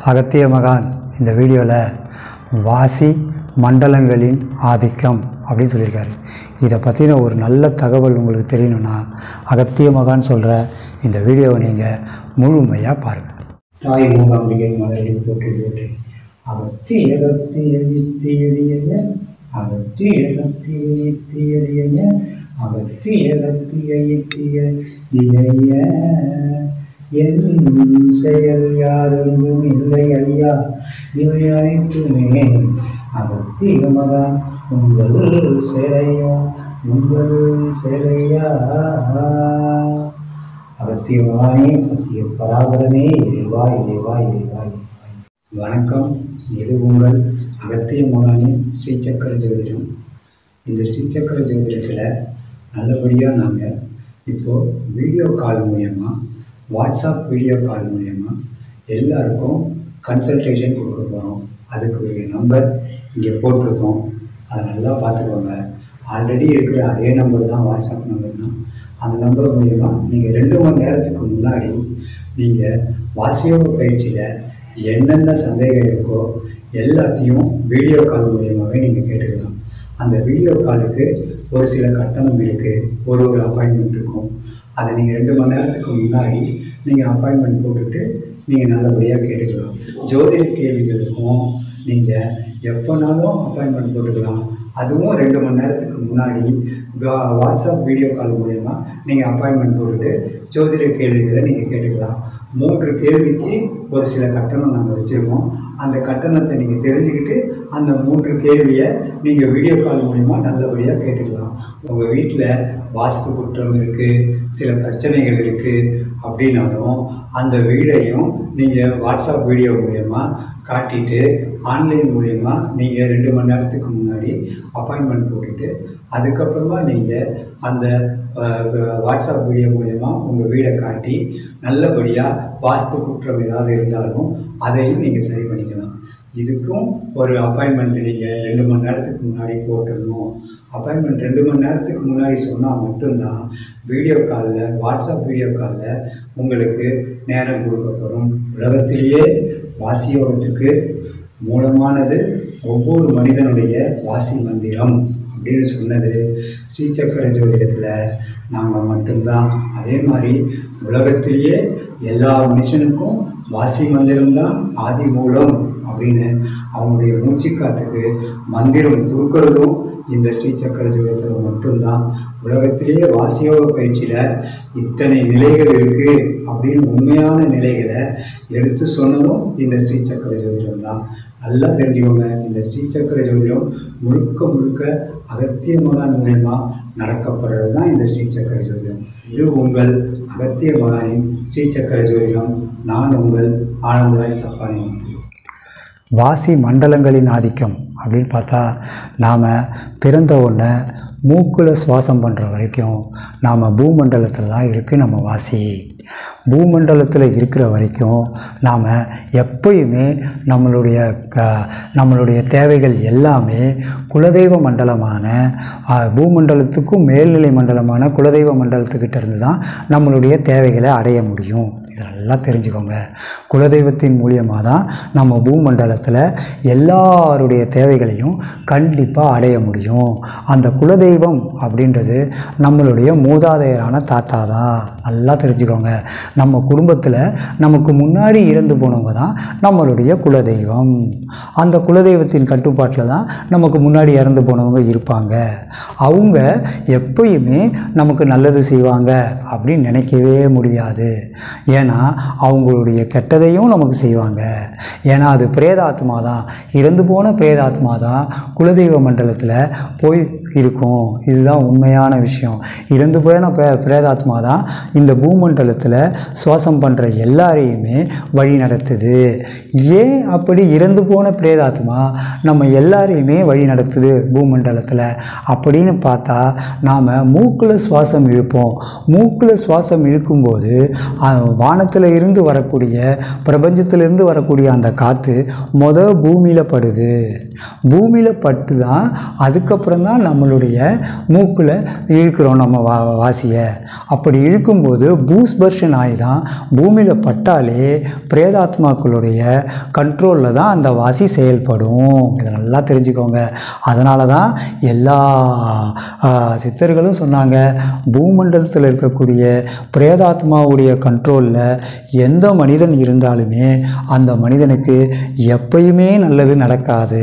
அகத்திய மகான் இந்த வீடியோவில் வாசி மண்டலங்களின் ஆதிக்கம் அப்படின்னு சொல்லியிருக்காரு இதை பற்றின ஒரு நல்ல தகவல் உங்களுக்கு தெரியணும்னா அகத்திய மகான் சொல்கிற இந்த வீடியோவை நீங்கள் முழுமையாக பாருங்கள் தாய் மூகாம்பிகை மலரில் போற்றி போற்றி அகத்தி அகத்தி எழுத்தி எளிய அகத்தி அகத்தி எழுத்தி எளிய அகத்தி அகத்தி எழுத்திய இளைய என் செயல் யாரும் இல்லை ஐயா இவை அனைத்துமே அகத்திய மகன் உங்கள் சிறையா உங்கள் சிறையா அகத்தியவானே சத்திய பராபரமே இறைவா இறைவா இறைவா இறைவா வணக்கம் இது உங்கள் அகத்திய மகானின் ஸ்ரீசக்கர ஜோதிடம் இந்த ஸ்ரீசக்கர ஜோதிடத்தில் நல்லபடியாக நாங்கள் இப்போது வீடியோ கால் மூலயமா வாட்ஸ்அப் வீடியோ கால் மூலயமா எல்லாருக்கும் கன்சல்டேஷன் கொடுக்க போகிறோம் அதுக்கு ஒரு நம்பர் இங்கே போட்டிருக்கோம் அதை நல்லா பார்த்துக்கோங்க ஆல்ரெடி இருக்கிற அதே நம்பர் தான் வாட்ஸ்அப் நம்பர் தான் அந்த நம்பர் மூலிமா நீங்கள் ரெண்டு மணி நேரத்துக்கு முன்னாடி நீங்கள் வாசியோக பயிற்சியில் என்னென்ன சந்தேகம் இருக்கோ எல்லாத்தையும் வீடியோ கால் மூலியமாகவே நீங்கள் கேட்டுக்கலாம் அந்த வீடியோ காலுக்கு ஒரு சில கட்டணம் இருக்குது ஒரு ஒரு அப்பாயின்மெண்ட் இருக்கும் அதை நீங்கள் ரெண்டு மணி நேரத்துக்கு முன்னாடி நீங்கள் அப்பாயின்மெண்ட் போட்டுட்டு நீங்கள் நல்லபடியாக கேட்டுக்கலாம் ஜோதிட கேள்விகளுக்கும் நீங்கள் எப்போனாலும் அப்பாயின்மெண்ட் போட்டுக்கலாம் அதுவும் ரெண்டு மணி நேரத்துக்கு முன்னாடி வா- வாட்ஸ்அப் வீடியோ கால் மூலயமா நீங்கள் அப்பாயின்மெண்ட் போட்டுட்டு ஜோதிட கேள்விகளை நீங்கள் கேட்டுக்கலாம் மூன்று கேள்விக்கு ஒரு சில கட்டணம் நாங்கள் வச்சுருக்கோம் அந்த கட்டணத்தை நீங்கள் தெரிஞ்சுக்கிட்டு அந்த மூன்று கேள்வியை நீங்கள் வீடியோ கால் மூலிமா நல்லபடியாக கேட்டுக்கலாம் உங்கள் வீட்டில் வாஸ்து குற்றம் இருக்குது சில பிரச்சனைகள் இருக்குது அப்படின்னாலும் அந்த வீடையும் நீங்கள் வாட்ஸ்அப் வீடியோ மூலயமா காட்டிட்டு ஆன்லைன் மூலயமா நீங்கள் ரெண்டு மணி நேரத்துக்கு முன்னாடி அப்பாயின்மெண்ட் போட்டுட்டு அதுக்கப்புறமா நீங்கள் அந்த அஹ், வாட்ஸ்அப் வீடியோ மூலயமா உங்கள் வீடை காட்டி நல்லபடியாக வாஸ்து குற்றம் ஏதாவது இருந்தாலும் அதையும் நீங்கள் சரி பண்ணிக்கலாம் இதுக்கும் ஒரு அப்பாயின்மெண்ட் நீங்கள் ரெண்டு மணி நேரத்துக்கு முன்னாடி போட்டுடணும் அப்பாயின்மெண்ட் ரெண்டு மணி நேரத்துக்கு முன்னாடி சொன்னால் மட்டும்தான் வீடியோ காலில் வாட்ஸ்அப் வீடியோ காலில் உங்களுக்கு நேரம் கொடுக்கப்படும் உலகத்திலேயே வாசியோகத்துக்கு மூலமானது ஒவ்வொரு மனிதனுடைய வாசி மந்திரம் அப்படின்னு சொன்னது ஸ்ரீசக்கர ஜோதிடத்தில் நாங்கள் மட்டும்தான் அதே மாதிரி உலகத்திலேயே எல்லா மனுஷனுக்கும் வாசி மந்திரம்தான் ஆதி மூலம் அப்படின்னு அவங்களுடைய மூச்சுக்காத்துக்கு மந்திரம் கொடுக்கறதும் இந்த ஸ்ரீசக்கர ஜோதிடத்தில் மட்டும்தான் உலகத்திலேயே வாசியோக பயிற்சியில் இத்தனை நிலைகள் இருக்குது அப்படின்னு உண்மையான நிலைகளை எடுத்து சொன்னதும் இந்த ஸ்ரீசக்கர ஜோதிடம் தான் நல்லா தெரிஞ்சுக்கோங்க இந்த ஸ்ரீசக்கர ஜோதிடம் முழுக்க முழுக்க அகத்திய மகான் மூலயமா நடக்கப்படுறது தான் இந்த ஸ்ரீசக்கர ஜோதிடம் இது உங்கள் அகத்திய மகானின் ஸ்ரீசக்கர ஜோதிடம் நான் உங்கள் ஆனந்தராய் சப்பானி முத்து வாசி மண்டலங்களின் ஆதிக்கம் அப்படின்னு பார்த்தா நாம் பிறந்த உடனே மூக்கில் சுவாசம் பண்ணுற வரைக்கும் நாம் பூமண்டலத்தில் தான் இருக்குது நம்ம வாசி பூமண்டலத்தில் இருக்கிற வரைக்கும் நாம் எப்பயுமே நம்மளுடைய க நம்மளுடைய தேவைகள் எல்லாமே குலதெய்வ மண்டலமான ஆ, பூமண்டலத்துக்கும் மேல்நிலை மண்டலமான குலதெய்வ மண்டலத்துக்கிட்ட இருந்து தான் நம்மளுடைய தேவைகளை அடைய முடியும் இதெல்லாம் தெரிஞ்சுக்கோங்க குலதெய்வத்தின் மூலியமாக தான் நம்ம பூமண்டலத்தில் எல்லாருடைய தேவைகளையும் கண்டிப்பாக அடைய முடியும் அந்த குலதெய்வம் அப்படின்றது நம்மளுடைய மூதாதையரான தாத்தா தான் நல்லா தெரிஞ்சுக்கோங்க நம்ம குடும்பத்தில் நமக்கு முன்னாடி இறந்து போனவங்க தான் நம்மளுடைய குலதெய்வம் அந்த குலதெய்வத்தின் கட்டுப்பாட்டில் தான் நமக்கு முன்னாடி இறந்து போனவங்க இருப்பாங்க அவங்க எப்பயுமே நமக்கு நல்லது செய்வாங்க அப்படின்னு நினைக்கவே முடியாது ஏன்னா அவங்களுடைய கெட்டதையும் நமக்கு செய்வாங்க ஏன்னா அது பிரேதாத்மா தான் இறந்து போன பிரேதாத்மா தான் குலதெய்வ மண்டலத்தில் போய் இருக்கும் இதுதான் உண்மையான விஷயம் இறந்து போன பிரே பிரேதாத்மா தான் இந்த பூமண்டலத்தில் சுவாசம் பண்ணுற எல்லாரையுமே வழி நடத்துது ஏன் அப்படி இறந்து போன பிரேதாத்மா நம்ம எல்லாரையுமே வழி நடத்துது பூமண்டலத்தில் அப்படின்னு பார்த்தா நாம் மூக்கில் சுவாசம் இழுப்போம் மூக்கில் சுவாசம் இழுக்கும்போது அஹ், வானத்தில் இருந்து வரக்கூடிய பிரபஞ்சத்திலிருந்து வரக்கூடிய அந்த காற்று மொத பூமியில் படுது பூமியில் பட்டு தான் அதுக்கப்புறம் தான் நம்ம நம்மளுடைய மூக்கில் இழுக்கிறோம் நம்ம வா வாசியை அப்படி இழுக்கும்போது பூஸ்பர்ஷன் ஆகி தான் பூமியில் பட்டாலே பிரேதாத்மாக்களுடைய கண்ட்ரோலில் தான் அந்த வாசி செயல்படும் இதை நல்லா தெரிஞ்சுக்கோங்க அதனால தான் எல்லா ஆ, சித்தர்களும் சொன்னாங்க பூமண்டலத்தில் இருக்கக்கூடிய பிரேதாத்மாவுடைய கண்ட்ரோலில் எந்த மனிதன் இருந்தாலுமே அந்த மனிதனுக்கு எப்பயுமே நல்லது நடக்காது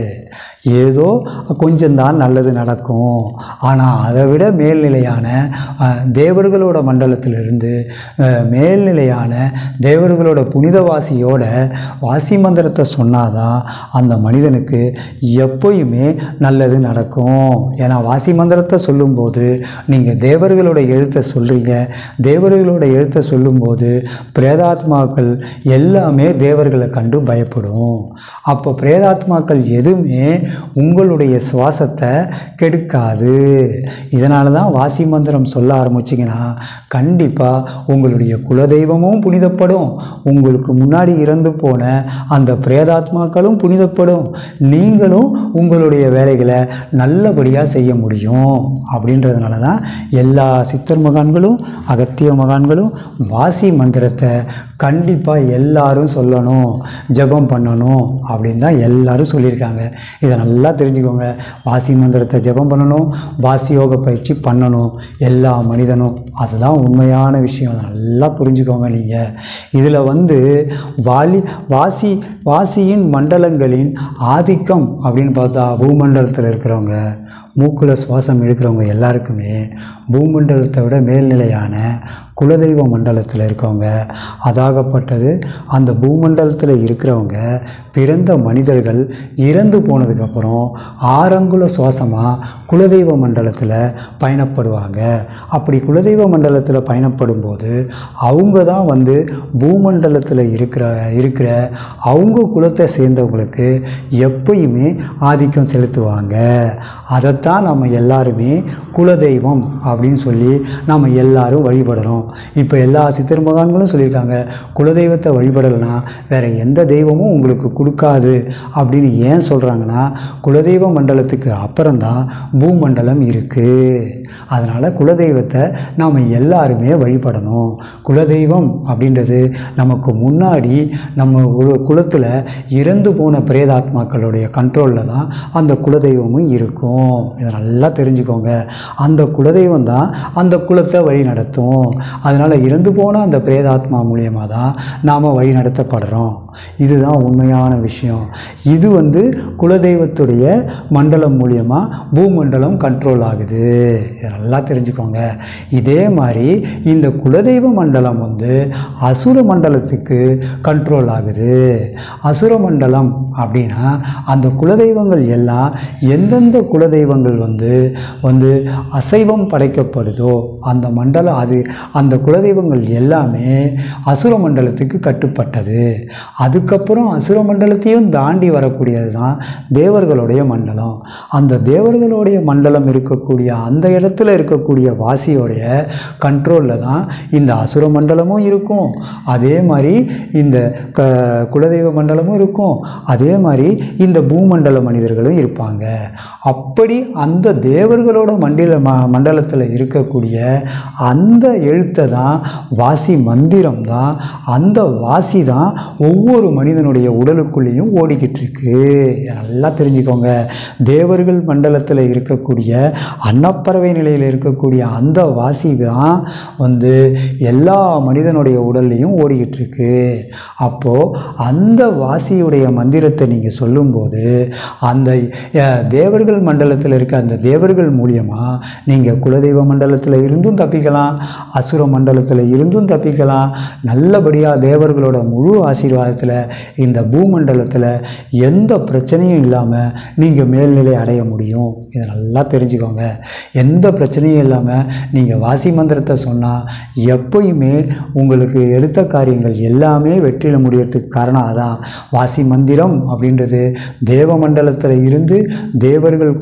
ஏதோ கொஞ்சம்தான் நல்லது நடக்கும் ஆனால் அதை விட மேல்நிலையான அஹ், தேவர்களோட மண்டலத்திலிருந்து அஹ், மேல்நிலையான தேவர்களோட புனிதவாசியோட வாசி மந்திரத்தை சொன்னாதான் அந்த மனிதனுக்கு எப்பயுமே நல்லது நடக்கும் ஏன்னா வாசி மந்திரத்தை சொல்லும்போது நீங்கள் தேவர்களோட எழுத்தை சொல்கிறீங்க தேவர்களோட எழுத்தை சொல்லும்போது பிரேதாத்மாக்கள் எல்லாமே தேவர்களை கண்டு பயப்படும் அப்போ பிரேதாத்மாக்கள் எதுவுமே உங்களுடைய சுவாசத்தை கெடுக்காது இதனால தான் வாசி மந்திரம் சொல்ல ஆரம்பிச்சிங்கன்னா கண்டிப்பாக உங்களுடைய குலதெய்வமும் புனிதப்படும் உங்களுக்கு முன்னாடி இறந்து போன அந்த பிரேதாத்மாக்களும் புனிதப்படும் நீங்களும் உங்களுடைய வேலைகளை நல்லபடியாக செய்ய முடியும் அப்படின்றதுனால தான் எல்லா சித்தர் மகான்களும் அகத்திய மகான்களும் வாசி மந்திரத்தை கண்டிப்பாக எல்லாரும் சொல்லணும் ஜெபம் பண்ணணும் அப்படின்னு தான் எல்லாரும் சொல்லியிருக்காங்க இதை நல்லா தெரிஞ்சுக்கோங்க வாசி மந்திரத்தை ஜெபம் பண்ணணும் வாசி யோக பயிற்சி பண்ணணும் எல்லா மனிதனும் அதுதான் உண்மையான விஷயம் அதை நல்லா புரிஞ்சுக்கோங்க நீங்கள் இதில் வந்து வாலி வாசி வாசியின் மண்டலங்களின் ஆதிக்கம் அப்படின்னு பார்த்தா பூமண்டலத்தில் இருக்கிறவங்க மூக்கில் சுவாசம் இழுக்கிறவங்க எல்லாருக்குமே பூமண்டலத்தை விட மேல்நிலையான குலதெய்வ மண்டலத்தில் இருக்கவங்க அதாகப்பட்டது அந்த பூமண்டலத்தில் இருக்கிறவங்க பிறந்த மனிதர்கள் இறந்து போனதுக்கப்புறம் ஆறங்குல சுவாசமாக குலதெய்வ மண்டலத்தில் பயணப்படுவாங்க அப்படி குலதெய்வ மண்டலத்தில் பயணப்படும் போது அவங்க தான் வந்து பூமண்டலத்தில் இருக்கிற இருக்கிற அவங்க குலத்தை சேர்ந்தவங்களுக்கு எப்பயுமே ஆதிக்கம் செலுத்துவாங்க அதைத்தான் நம்ம எல்லாருமே குலதெய்வம் அப்படின்னு சொல்லி நம்ம எல்லாரும் வழிபடுறோம் இப்போ எல்லா சித்தர் மகான்களும் சொல்லியிருக்காங்க குலதெய்வத்தை வழிபடலைன்னா வேற எந்த தெய்வமும் உங்களுக்கு கொடுக்காது அப்படின்னு ஏன் சொல்கிறாங்கன்னா குலதெய்வ மண்டலத்துக்கு அப்புறம்தான் பூமண்டலம் இருக்குது அதனால் குலதெய்வத்தை நாம் எல்லாருமே வழிபடணும் குலதெய்வம் அப்படின்றது நமக்கு முன்னாடி நம்ம ஒரு குலத்தில் இறந்து போன பிரேதாத்மாக்களுடைய கண்ட்ரோலில் தான் அந்த குலதெய்வமும் இருக்கும் இதை நல்லா தெரிஞ்சுக்கோங்க அந்த குலதெய்வம் தான் அந்த குலத்தை வழி நடத்தும் அதனால் இறந்து போன அந்த பிரேதாத்மா மூலியமாக தான் நாம் வழி நடத்தப்படுறோம் இதுதான் உண்மையான விஷயம் இது வந்து குலதெய்வத்துடைய மண்டலம் மூலியமாக பூமண்டலம் கண்ட்ரோல் ஆகுது இதை நல்லா தெரிஞ்சுக்கோங்க இதே மாதிரி இந்த குலதெய்வ மண்டலம் வந்து அசுர மண்டலத்துக்கு கண்ட்ரோல் ஆகுது அசுர மண்டலம் அப்படின்னா அந்த குலதெய்வங்கள் எல்லாம் எந்தெந்த குலதெய்வங்கள் வந்து வந்து அசைவம் படைக்கப்படுதோ அந்த மண்டலம் அது அந்த குலதெய்வங்கள் எல்லாமே அசுர மண்டலத்துக்கு கட்டுப்பட்டது அதுக்கப்புறம் அசுர மண்டலத்தையும் தாண்டி வரக்கூடியது தான் தேவர்களுடைய மண்டலம் அந்த தேவர்களுடைய மண்டலம் இருக்கக்கூடிய அந்த இடத்துல இருக்கக்கூடிய வாசியோடைய கண்ட்ரோலில் தான் இந்த அசுர மண்டலமும் இருக்கும் அதே மாதிரி இந்த க குலதெய்வ மண்டலமும் இருக்கும் அதே மாதிரி இந்த பூமண்டல மனிதர்களும் இருப்பாங்க அப்படி அந்த தேவர்களோட மண்டில ம மண்டலத்தில் இருக்கக்கூடிய அந்த எழுத்தை தான் வாசி மந்திரம் தான் அந்த வாசி தான் ஒவ்வொரு மனிதனுடைய உடலுக்குள்ளேயும் ஓடிக்கிட்டு இருக்கு நல்லா தெரிஞ்சுக்கோங்க தேவர்கள் மண்டலத்தில் இருக்கக்கூடிய அன்னப்பறவை நிலையில் இருக்கக்கூடிய அந்த வாசி தான் வந்து எல்லா மனிதனுடைய உடல்லையும் ஓடிக்கிட்டு இருக்கு அப்போது அந்த வாசியுடைய மந்திரத்தை நீங்கள் சொல்லும்போது அந்த அஹ், தேவர்கள் மண்டலத்தில் இருக்க அந்த தேவர்கள் மூலியமாக நீங்கள் குலதெய்வ மண்டலத்தில் இருந்தும் தப்பிக்கலாம் அசுர மண்டலத்தில் இருந்தும் தப்பிக்கலாம் நல்லபடியாக தேவர்களோட முழு ஆசீர்வாதத்தில் இந்த பூமண்டலத்தில் எந்த பிரச்சனையும் இல்லாமல் நீங்கள் மேல்நிலை அடைய முடியும் இதை நல்லா தெரிஞ்சுக்கோங்க எந்த பிரச்சனையும் இல்லாமல் நீங்கள் வாசி மந்திரத்தை சொன்னால் எப்பயுமே உங்களுக்கு எடுத்த காரியங்கள் எல்லாமே வெற்றியில் முடியறதுக்கு காரணம் அதான் வாசி மந்திரம் அப்படின்றது தேவ மண்டலத்தில் இருந்து தேவர்கள் கொடுத்த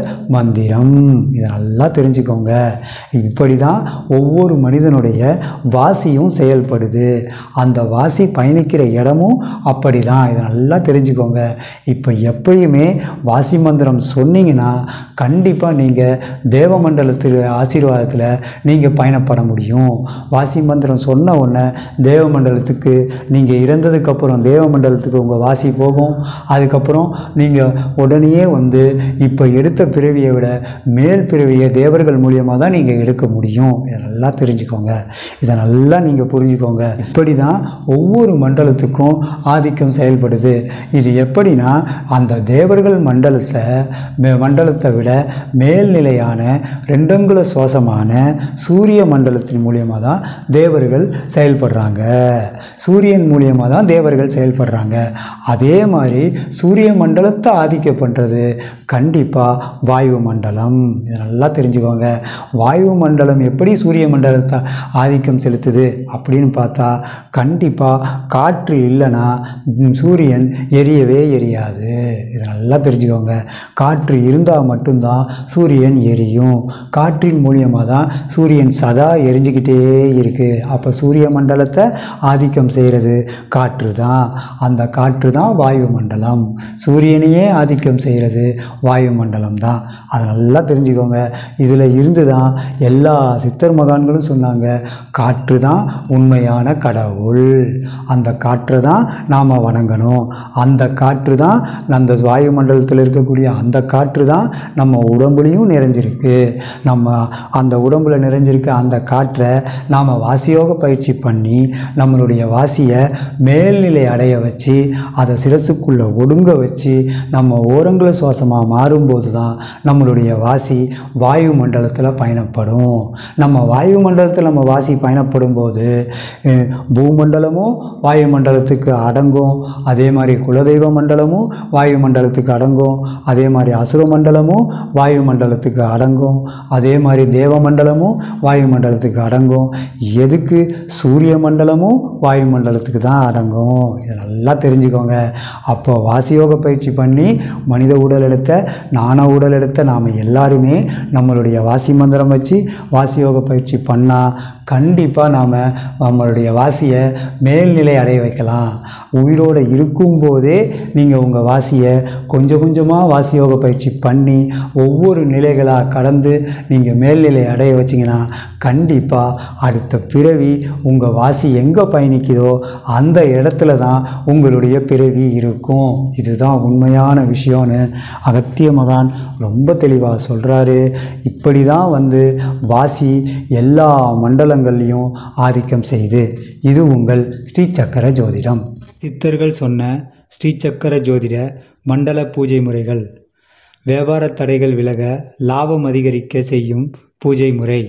மந்திரம் இதை நல்லா தெரிஞ்சுக்கோங்க இப்படி தான் ஒவ்வொரு மனிதனுடைய வாசியும் செயல்படுது அந்த வாசி பயணிக்கிற இடமும் அப்படி தான் இதை நல்லா தெரிஞ்சுக்கோங்க இப்போ எப்பயுமே வாசி மந்திரம் சொன்னீங்கன்னா கண்டிப்பாக நீங்கள் தேவமண்டலத்தில் ஆசீர்வாதத்தில் நீங்கள் பயணப்பட முடியும் வாசி மந்திரம் சொன்ன உடனே தேவமண்டலத்துக்கு நீங்கள் இறந்ததுக்கப்புறம் தேவமண்டலத்துக்கு உங்கள் வாசி போகும் அதுக்கப்புறம் நீங்கள் உடனேயே வந்து இப்போ எடுத்த பிறவியை விட மேல் பிறவியை தேவர்கள் மூலியமாக தான் நீங்கள் எடுக்க முடியும் இதை நல்லா தெரிஞ்சுக்கோங்க இதை நல்லா நீங்கள் புரிஞ்சுக்கோங்க இப்படி தான் ஒவ்வொரு மண்டலத்துக்கும் ஆதிக்கம் செயல்படுது இது எப்படின்னா அந்த தேவர்கள் மண்டலத்தை மே- மண்டலத்தை விட மேல்நிலையான ரெண்டங்குல சுவாசமான சூரிய மண்டலத்தின் மூலியமாக தான் தேவர்கள் செயல்படுறாங்க சூரியன் மூலியமாக தான் தேவர்கள் செயல்படுறாங்க அதே மாதிரி சூரிய மண்டலத்தை ஆதிக்கம் பண்ணுறது கண்டிப்பாக வாயு மண்டலம் இதை நல்லா தெரிஞ்சுக்கோங்க வாயு மண்டலம் எப்படி சூரிய மண்டலத்தை ஆதிக்கம் செலுத்துது அப்படின்னு பார்த்தா கண்டிப்பாக காற்று இல்லைன்னா ம், சூரியன் எரியவே எரியாது இதை நல்லா தெரிஞ்சுக்கோங்க காற்று இருந்தால் மட்டும்தான் சூரியன் எரியும் காற்றின் மூலியமாக தான் சூரியன் சதா எரிஞ்சுக்கிட்டே இருக்குது அப்போ சூரிய மண்டலத்தை ஆதிக்கம் செய்கிறது காற்று தான் அந்த காற்று தான் வாயு மண்டலம் சூரியனையே ஆதிக்கம் செய்கிறது வாயு மண்டலம் தான் அதை நல்லா தெரிஞ்சுக்கோங்க இதில் இருந்து தான் எல்லா சித்தர் மகான்களும் சொன்னாங்க காற்று தான் உண்மையான கடவுள் அந்த காற்றை தான் நாம் வணங்கணும் அந்த காற்று தான் அந்த வாயு மண்டலத்தில் இருக்கக்கூடிய அந்த காற்று தான் நம்ம உடம்புலையும் நிறைஞ்சிருக்கு நம்ம அந்த உடம்புல நிறைஞ்சிருக்க அந்த காற்றை நாம் வாசியோக பயிற்சி பண்ணி நம்மளுடைய வாசியை மேல்நிலை அடைய வச்சு அதை சிரசுக்குள்ளே ஒடுங்க வச்சு நம்ம ஓரங்கள சுவாசமாக மாறும்போது தான் நம்மளுடைய வாசி வாயு மண்டலத்தில் பயணப்படும் நம்ம வாயு மண்டலத்தில் நம்ம வாசி பயணப்படும் போது அஹ், பூமண்டலமும் வாயு மண்டலத்துக்கு அடங்கும் அதே மாதிரி குலதெய்வ மண்டலமும் வாயு மண்டலத்துக்கு அடங்கும் அதே மாதிரி அசுர மண்டலமும் வாயு மண்டலத்துக்கு அடங்கும் அதே மாதிரி தேவ மண்டலமும் வாயு மண்டலத்துக்கு அடங்கும் எதுக்கு சூரிய மண்டலமும் வாயு மண்டலத்துக்கு தான் அடங்கும் இதை நல்லா தெரிஞ்சுக்கோங்க அப்போ வாசியோக பயிற்சி பண்ணி மனித உடல் எடுத்த நாண உடல் எடுத்த நாம் எல்லாருமே நம்மளுடைய வாசி மந்திரம் வச்சு வாசியோக பயிற்சி பண்ணால் கண்டிப்பாக நாம் நம்மளுடைய வாசியை மேல்நிலை அடைய வைக்கலாம் உயிரோடு இருக்கும்போதே நீங்கள் உங்கள் வாசியை கொஞ்சம் கொஞ்சமாக வாசியோக பயிற்சி பண்ணி ஒவ்வொரு நிலைகளாக கடந்து நீங்கள் மேல்நிலை அடைய வச்சிங்கன்னா கண்டிப்பாக அடுத்த பிறவி உங்கள் வாசி எங்கே பயணிக்குதோ அந்த இடத்துல தான் உங்களுடைய பிறவி இருக்கும் இதுதான் உண்மையான விஷயம்னு அகத்திய மகான் ரொம்ப தெளிவாக சொல்கிறாரு இப்படி தான் வந்து வாசி எல்லா மண்டலங்கள்லையும் ஆதிக்கம் செய்து இது உங்கள் ஸ்ரீ சக்கர ஜோதிடம் சித்தர்கள் சொன்ன ஸ்ரீ சக்கர ஜோதிட மண்டல பூஜை முறைகள் வியாபார தடைகள் விலக லாபம் அதிகரிக்க செய்யும் பூஜை முறை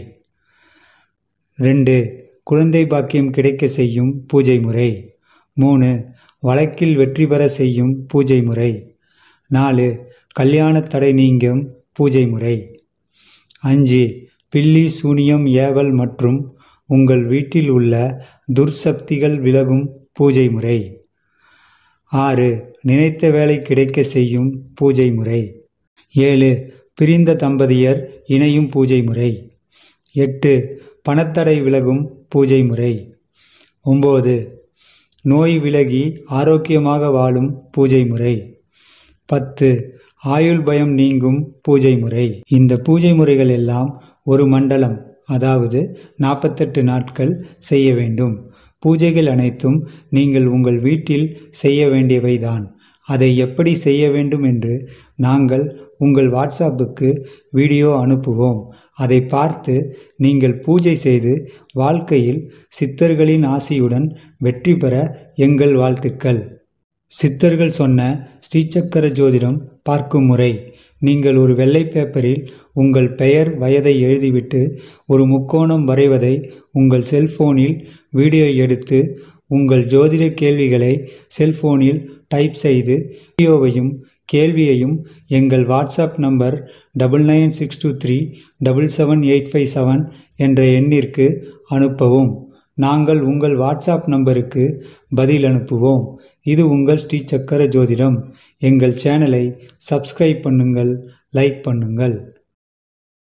ரெண்டு குழந்தை பாக்கியம் கிடைக்க செய்யும் பூஜை முறை மூணு வழக்கில் வெற்றி பெற செய்யும் பூஜை முறை நாலு கல்யாண தடை நீங்கும் பூஜை முறை அஞ்சு பில்லி சூனியம் ஏவல் மற்றும் உங்கள் வீட்டில் உள்ள துர்சக்திகள் விலகும் பூஜை முறை ஆறு நினைத்த வேலை கிடைக்க செய்யும் பூஜை முறை ஏழு பிரிந்த தம்பதியர் இணையும் பூஜை முறை எட்டு பணத்தடை விலகும் பூஜை முறை ஒம்பது நோய் விலகி ஆரோக்கியமாக வாழும் பூஜை முறை பத்து ஆயுள் பயம் நீங்கும் பூஜை முறை இந்த பூஜை முறைகள் எல்லாம் ஒரு மண்டலம் அதாவது நாற்பத்தெட்டு நாட்கள் செய்ய வேண்டும் பூஜைகள் அனைத்தும் நீங்கள் உங்கள் வீட்டில் செய்ய வேண்டியவைதான் அதை எப்படி செய்ய வேண்டும் என்று நாங்கள் உங்கள் வாட்ஸ்அப்புக்கு வீடியோ அனுப்புவோம் அதை பார்த்து நீங்கள் பூஜை செய்து வாழ்க்கையில் சித்தர்களின் ஆசியுடன் வெற்றி பெற எங்கள் வாழ்த்துக்கள் சித்தர்கள் சொன்ன ஸ்ரீசக்கர ஜோதிடம் பார்க்கும் முறை நீங்கள் ஒரு வெள்ளை பேப்பரில் உங்கள் பெயர் வயதை எழுதிவிட்டு ஒரு முக்கோணம் வரைவதை உங்கள் செல்போனில் வீடியோ எடுத்து உங்கள் ஜோதிட கேள்விகளை செல்போனில் டைப் செய்து வீடியோவையும் கேள்வியையும் எங்கள் WhatsApp number double nine six two three double seven eight five seven என்ற எண்ணிற்கு அனுப்பவும் நாங்கள் உங்கள் வாட்ஸ்அப் நம்பருக்கு பதில் அனுப்புவோம் இது உங்கள் ஸ்ரீ சக்கர ஜோதிடம் எங்கள் சேனலை சப்ஸ்கிரைப் பண்ணுங்கள் லைக் பண்ணுங்கள்